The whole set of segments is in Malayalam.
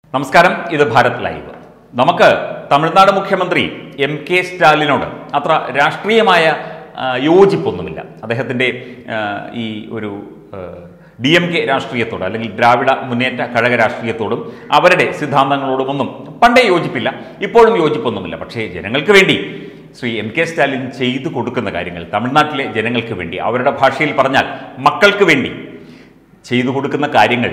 നമസ്കാരം ഇത് ഭാരത് ലൈവ് നമുക്ക് തമിഴ്നാട് മുഖ്യമന്ത്രി എം കെ സ്റ്റാലിനോട് അത്ര രാഷ്ട്രീയമായ ആ, യോജിപ്പൊന്നുമില്ല അദ്ദേഹത്തിൻ്റെ ആ, ഈ ഒരു ഡി എം കെ രാഷ്ട്രീയത്തോട് അല്ലെങ്കിൽ ദ്രാവിഡ മുന്നേറ്റ കഴക രാഷ്ട്രീയത്തോടും അവരുടെ സിദ്ധാന്തങ്ങളോടുമൊന്നും പണ്ടേ യോജിപ്പില്ല ഇപ്പോഴും യോജിപ്പൊന്നുമില്ല പക്ഷേ ജനങ്ങൾക്ക് വേണ്ടി ശ്രീ എം കെ സ്റ്റാലിൻ ചെയ്തു കൊടുക്കുന്ന കാര്യങ്ങൾ തമിഴ്നാട്ടിലെ ജനങ്ങൾക്ക് വേണ്ടി അവരുടെ ഭാഷയിൽ പറഞ്ഞാൽ മക്കൾക്ക് വേണ്ടി ചെയ്തു കൊടുക്കുന്ന കാര്യങ്ങൾ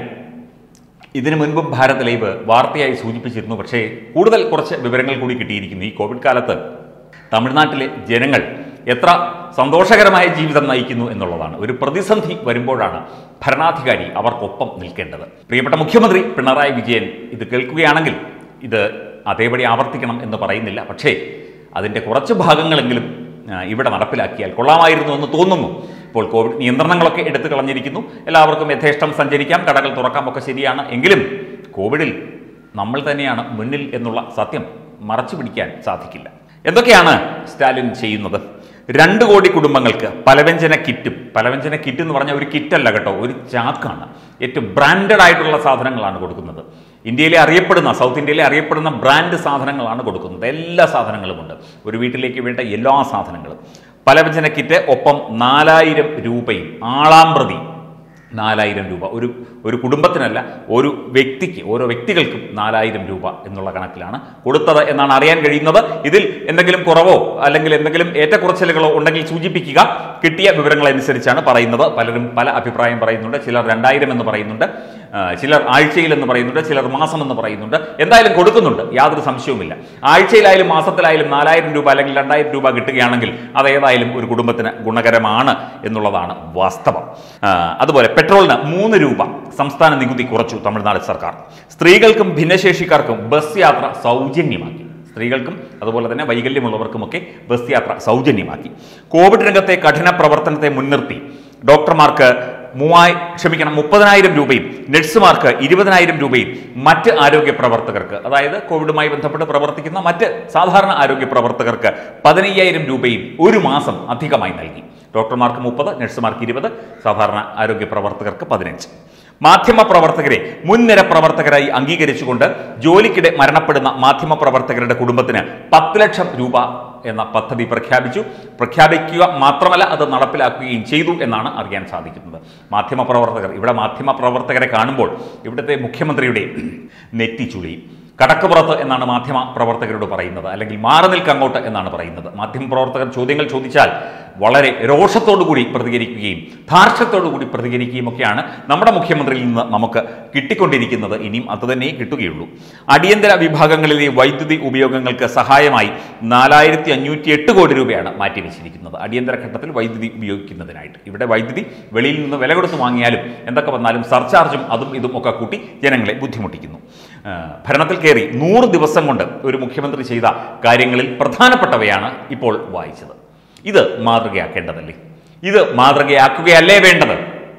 ഇതിനു മുൻപും ഭാരത് ലൈവ് വാർത്തയായി സൂചിപ്പിച്ചിരുന്നു പക്ഷേ കൂടുതൽ കുറച്ച് വിവരങ്ങൾ കൂടി കിട്ടിയിരിക്കുന്നു ഈ കോവിഡ് കാലത്ത് തമിഴ്നാട്ടിലെ ജനങ്ങൾ എത്ര സന്തോഷകരമായ ജീവിതം നയിക്കുന്നു എന്നുള്ളതാണ് ഒരു പ്രതിസന്ധി വരുമ്പോഴാണ് ഭരണാധികാരി അവർക്കൊപ്പം നിൽക്കേണ്ടത് പ്രിയപ്പെട്ട മുഖ്യമന്ത്രി പിണറായി വിജയൻ ഇത് കേൾക്കുകയാണെങ്കിൽ ഇത് അതേപടി ആവർത്തിക്കണം എന്ന് പറയുന്നില്ല പക്ഷേ അതിൻ്റെ കുറച്ച് ഭാഗങ്ങളെങ്കിലും ആ, ഇവിടെ നടപ്പിലാക്കിയാൽ കൊള്ളാമായിരുന്നു എന്ന് തോന്നുന്നു ഇപ്പോൾ കോവിഡ് നിയന്ത്രണങ്ങളൊക്കെ എടുത്തു കളഞ്ഞിരിക്കുന്നു എല്ലാവർക്കും യഥേഷ്ടം സഞ്ചരിക്കാം കടകൾ തുറക്കാം ഒക്കെ ശരിയാണ് എങ്കിലും കോവിഡിൽ നമ്മൾ തന്നെയാണ് മുന്നിൽ എന്നുള്ള സത്യം മറച്ചു പിടിക്കാൻ സാധിക്കില്ല എന്തൊക്കെയാണ് സ്റ്റാലിൻ ചെയ്യുന്നത് രണ്ട് കോടി കുടുംബങ്ങൾക്ക് പലവ്യഞ്ജന കിറ്റും പലവ്യഞ്ജന കിറ്റ് എന്ന് പറഞ്ഞാൽ ഒരു കിറ്റല്ല കേട്ടോ ഒരു ചാക്കാണ് ഏറ്റവും ബ്രാൻഡഡ് ആയിട്ടുള്ള സാധനങ്ങളാണ് കൊടുക്കുന്നത് ഇന്ത്യയിലെ അറിയപ്പെടുന്ന സൗത്ത് ഇന്ത്യയിലെ അറിയപ്പെടുന്ന ബ്രാൻഡ് സാധനങ്ങളാണ് കൊടുക്കുന്നത് എല്ലാ സാധനങ്ങളുമുണ്ട് ഒരു വീട്ടിലേക്ക് വേണ്ട എല്ലാ സാധനങ്ങളും പലവ്യഞ്ജന കിറ്റ് ഒപ്പം നാലായിരം രൂപയും ആളാമ്പ്രതി നാലായിരം രൂപ ഒരു ഒരു കുടുംബത്തിനല്ല ഒരു വ്യക്തിക്ക് ഓരോ വ്യക്തികൾക്കും നാലായിരം രൂപ എന്നുള്ള കണക്കിലാണ് കൊടുത്തത് എന്നാണ് അറിയാൻ കഴിയുന്നത് ഇതിൽ എന്തെങ്കിലും കുറവോ അല്ലെങ്കിൽ എന്തെങ്കിലും ഏറ്റക്കുറച്ചിലുകളോ ഉണ്ടെങ്കിൽ സൂചിപ്പിക്കുക കിട്ടിയ വിവരങ്ങളനുസരിച്ചാണ് പറയുന്നത് പലരും പല അഭിപ്രായം പറയുന്നുണ്ട് ചിലർ രണ്ടായിരം എന്ന് പറയുന്നുണ്ട് ആ, ചിലർ ആഴ്ചയിൽ എന്ന് പറയുന്നുണ്ട് ചിലർ മാസം എന്ന് പറയുന്നുണ്ട് എന്തായാലും കൊടുക്കുന്നുണ്ട് യാതൊരു സംശയവുമില്ല ആഴ്ചയിലായാലും മാസത്തിലായാലും നാലായിരം രൂപ അല്ലെങ്കിൽ രണ്ടായിരം രൂപ കിട്ടുകയാണെങ്കിൽ അത് ഏതായാലും ഒരു കുടുംബത്തിന് ഗുണകരമാണ് എന്നുള്ളതാണ് വാസ്തവം ആ, അതുപോലെ പെട്രോളിന് മൂന്ന് രൂപ സംസ്ഥാന നികുതി കുറച്ചു തമിഴ്നാട് സർക്കാർ സ്ത്രീകൾക്കും ഭിന്നശേഷിക്കാർക്കും ബസ് യാത്ര സൗജന്യമാക്കി സ്ത്രീകൾക്കും അതുപോലെ തന്നെ വൈകല്യമുള്ളവർക്കുമൊക്കെ ബസ് യാത്ര സൗജന്യമാക്കി കോവിഡ് രംഗത്തെ കഠിന പ്രവർത്തനത്തെ മുൻനിർത്തി ഡോക്ടർമാർക്ക് മൂവായി ക്ഷമിക്കണം മുപ്പതിനായിരം രൂപയും നഴ്സുമാർക്ക് ഇരുപതിനായിരം രൂപയും മറ്റ് ആരോഗ്യ പ്രവർത്തകർക്ക് അതായത് കോവിഡുമായി ബന്ധപ്പെട്ട് പ്രവർത്തിക്കുന്ന മറ്റ് സാധാരണ ആരോഗ്യ പ്രവർത്തകർക്ക് പതിനയ്യായിരം രൂപയും ഒരു മാസം അധികമായി നൽകി ഡോക്ടർമാർക്ക് മുപ്പത് നഴ്സുമാർക്ക് ഇരുപത് സാധാരണ ആരോഗ്യ പ്രവർത്തകർക്ക് പതിനഞ്ച് മാധ്യമ പ്രവർത്തകരെ മുൻനിര പ്രവർത്തകരായി അംഗീകരിച്ചുകൊണ്ട് ജോലിക്കിടെ മരണപ്പെടുന്ന മാധ്യമ പ്രവർത്തകരുടെ കുടുംബത്തിന് പത്ത് ലക്ഷം രൂപ എന്ന പദ്ധതി പ്രഖ്യാപിച്ചു പ്രഖ്യാപിക്കുക മാത്രമല്ല അത് നടപ്പിലാക്കുകയും ചെയ്തു എന്നാണ് അറിയാൻ സാധിക്കുന്നത് മാധ്യമ പ്രവർത്തകർ ഇവിടെ മാധ്യമ പ്രവർത്തകരെ കാണുമ്പോൾ ഇവിടുത്തെ മുഖ്യമന്ത്രിയുടെ നെറ്റിച്ചുളിയും കടക്കുപുറത്ത് എന്നാണ് മാധ്യമ പ്രവർത്തകരോട് പറയുന്നത് അല്ലെങ്കിൽ മാറി നിൽക്കങ്ങോട്ട് എന്നാണ് പറയുന്നത് മാധ്യമ പ്രവർത്തകർ ചോദ്യങ്ങൾ ചോദിച്ചാൽ വളരെ രോഷത്തോടുകൂടി പ്രതികരിക്കുകയും ധാർഷ്ട്യത്തോടുകൂടി പ്രതികരിക്കുകയും ഒക്കെയാണ് നമ്മുടെ മുഖ്യമന്ത്രിയിൽ നിന്ന് നമുക്ക് കിട്ടിക്കൊണ്ടിരിക്കുന്നത് ഇനിയും അതുതന്നെ കിട്ടുകയുള്ളൂ അടിയന്തര വിഭാഗങ്ങളിലെ വൈദ്യുതി ഉപയോഗങ്ങൾക്ക് സഹായമായി നാലായിരത്തി അഞ്ഞൂറ്റി എട്ട് കോടി രൂപയാണ് മാറ്റിവെച്ചിരിക്കുന്നത് അടിയന്തര ഘട്ടത്തിൽ വൈദ്യുതി ഉപയോഗിക്കുന്നതിനായിട്ട് ഇവിടെ വൈദ്യുതി വെളിയിൽ നിന്ന് വില കൊടുത്ത് വാങ്ങിയാലും എന്തൊക്കെ വന്നാലും സർചാർജും അതും ഇതും ഒക്കെ കൂട്ടി ജനങ്ങളെ ബുദ്ധിമുട്ടിക്കുന്നു ആ, ഭരണത്തിൽ കയറി നൂറ് ദിവസം കൊണ്ട് ഒരു മുഖ്യമന്ത്രി ചെയ്ത കാര്യങ്ങളിൽ പ്രധാനപ്പെട്ടവയാണ് ഇപ്പോൾ വായിച്ചത് ഇത് മാതൃകയാക്കേണ്ടതല്ലേ ഇത് മാതൃകയാക്കുകയല്ലേ വേണ്ടത്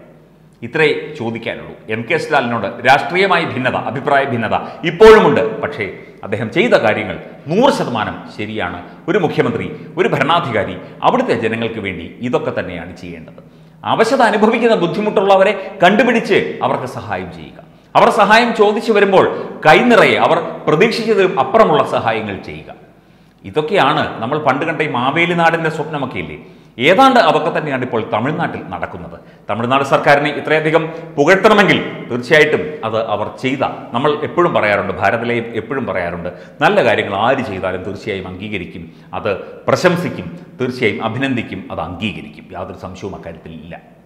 ഇത്രേ ചോദിക്കാനുള്ളൂ എം കെ സ്റ്റാലിനോട് രാഷ്ട്രീയമായ ഭിന്നത അഭിപ്രായ ഭിന്നത ഇപ്പോഴുമുണ്ട് പക്ഷേ അദ്ദേഹം ചെയ്ത കാര്യങ്ങൾ നൂറ് ശതമാനം ശരിയാണ് ഒരു മുഖ്യമന്ത്രി ഒരു ഭരണാധികാരി അവിടുത്തെ ജനങ്ങൾക്ക് വേണ്ടി ഇതൊക്കെ തന്നെയാണ് ചെയ്യേണ്ടത് അവശത അനുഭവിക്കുന്ന ബുദ്ധിമുട്ടുള്ളവരെ കണ്ടുപിടിച്ച് അവർക്ക് സഹായം ചെയ്യുക അവർ സഹായം ചോദിച്ചു വരുമ്പോൾ കൈനിറയെ അവർ പ്രതീക്ഷിച്ചതിലും അപ്പുറമുള്ള സഹായങ്ങൾ ചെയ്യുക ഇതൊക്കെയാണ് നമ്മൾ പണ്ട് കണ്ട ഈ മാവേലി നാടിൻ്റെ സ്വപ്നമൊക്കെ ഇല്ലേ ഏതാണ്ട് അതൊക്കെ തന്നെയാണ് ഇപ്പോൾ തമിഴ്നാട്ടിൽ നടക്കുന്നത് തമിഴ്നാട് സർക്കാരിനെ ഇത്രയധികം പുകഴ്ത്തണമെങ്കിൽ തീർച്ചയായിട്ടും അത് അവർ ചെയ്ത നമ്മൾ എപ്പോഴും പറയാറുണ്ട് ഭാരതിലെ എപ്പോഴും പറയാറുണ്ട് നല്ല കാര്യങ്ങൾ ആര് ചെയ്താലും തീർച്ചയായും അംഗീകരിക്കും അത് പ്രശംസിക്കും തീർച്ചയായും അഭിനന്ദിക്കും അത് അംഗീകരിക്കും യാതൊരു സംശയവും അക്കാര്യത്തിൽ ഇല്ല